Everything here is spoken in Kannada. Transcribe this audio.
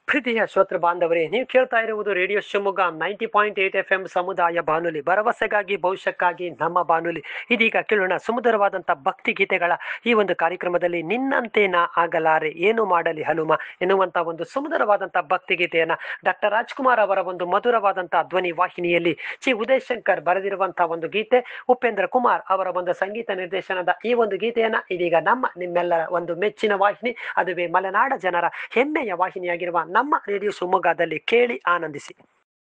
ಪ್ರೀತಿಯ ಶ್ರೋತೃ ಬಾಂಧವರೇ ನೀವು ಕೇಳ್ತಾ ಇರುವುದು radio Shivamogga ninety point eight F M ಸಮುದಾಯ ಬಾನುಲಿ ಭರವಸೆಗಾಗಿ ಭವಿಷ್ಯಕ್ಕಾಗಿ ನಮ್ಮ ಬಾನುಲಿ ಇದೀಗ ಕೇಳೋಣ ಸುಮಧುರವಾದಂಥ ಭಕ್ತಿ ಗೀತೆಗಳ ಈ ಒಂದು ಕಾರ್ಯಕ್ರಮದಲ್ಲಿ ನಿನ್ನಂತೆ ನಾ ಆಗಲಾರೆ ಏನು ಮಾಡಲಿ ಹನುಮ ಎನ್ನುವಂಥ ಒಂದು ಸುಮಧುರವಾದಂಥ ಭಕ್ತಿ ಗೀತೆಯನ್ನ ಡಾಕ್ಟರ್ ರಾಜ್ಕುಮಾರ್ ಅವರ ಒಂದು ಮಧುರವಾದಂಥ ಧ್ವನಿ ವಾಹಿನಿಯಲ್ಲಿ ಚಿ ಉದಯ್ ಶಂಕರ್ ಬರೆದಿರುವಂತಹ ಒಂದು ಗೀತೆ ಉಪೇಂದ್ರ ಕುಮಾರ್ ಅವರ ಒಂದು ಸಂಗೀತ ನಿರ್ದೇಶನದ ಈ ಒಂದು ಗೀತೆಯನ್ನ ಇದೀಗ ನಮ್ಮ ನಿಮ್ಮೆಲ್ಲರ ಒಂದು ಮೆಚ್ಚಿನ ವಾಹಿನಿ ಅದುವೇ ಮಲೆನಾಡ ಜನರ ಹೆಮ್ಮೆಯ ವಾಹಿನಿಯಾಗಿರುವ ನಮ್ಮ ರೇಡಿಯೋ ಶಿವಮೊಗ್ಗದಲ್ಲಿ ಕೇಳಿ ಆನಂದಿಸಿ